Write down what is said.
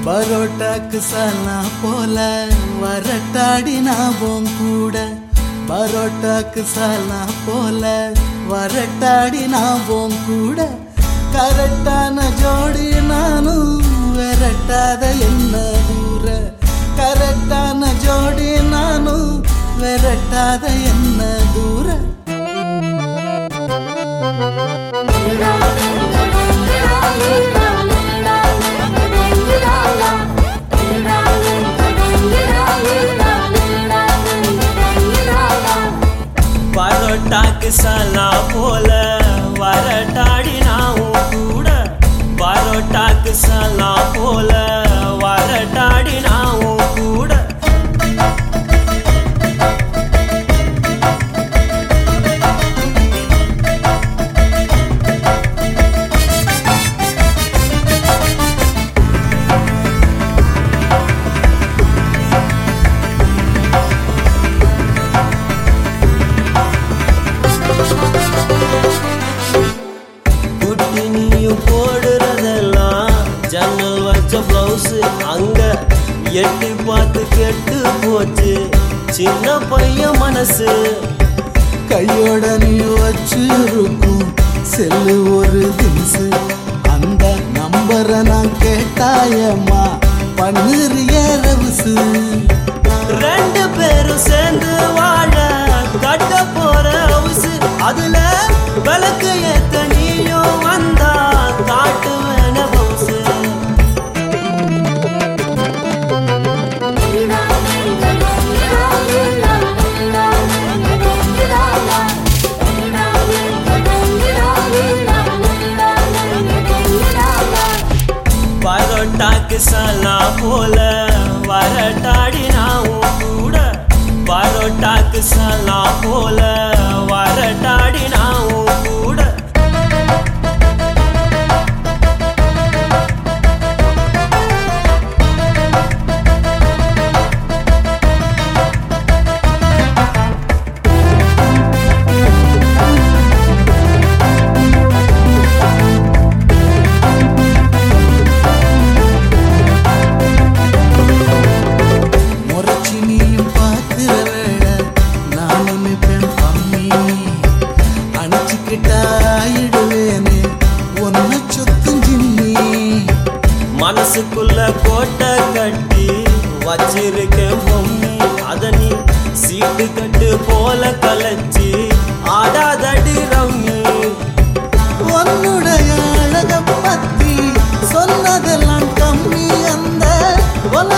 பரோட்டாக்கு சலா போல வரட்டாடி நாபம் கூட பரோட்டாக்கு சலா போல வரட்டாடி நாபம் கூட கரெக்டான ஜோடி நானும் விரட்டாத என்ன தூர கரெக்டான ஜோடி நானும் விரட்டாத என்ன தூர பரோட்டாக்கு சலா போல வரட்டாடி நாவும் கூட பரோட்டாக்கு சலா போல வரட்டாடி நாவும் கூட குட்டி நீயும் போடுறதெல்லாம் ஜன்னல் வச்ச பிளவுஸ் அங்க எட்டி பார்த்து கெட்டு போச்சு சின்ன பையன் மனசு கையோட நீ வச்சிருக்கும் செல்லு ஒரு திம்சு அந்த நம்பரை நான் கேட்டாயம்மா பண்ணுறிய ரவுசு ரெண்டு பேரும் சேர்ந்து வாழ கட்ட போற ஹவுஸ் அதுல விளக்கு ஏத்த நீயும் வந்தா காட்டு வேண ஹவுஸ் பரோட்டாக்கு சலா போல வரட்டாடி நாவும் கூட பரோட்டாக்கு சலா போல வரட்டாடி நாவும் கூட முறைச்சி நீயும் பார்க்கிற வேளை நானும் இப்பேன் பம்மி அணைச்சிக்கிட்டாயிடுவேனே ஒன்ன சொத்தும் ஜிம்மி மனசுக்குள்ள கோட்டை கட்டி வச்சிருக்கேன் பொம்மி அத நீ சீட்டு கட்டு போல கலைச்சி ஆடாதடி ரம்மி உன்னுடைய அழக பத்தி சொன்னதெல்லாம் கம்மி அந்த உலக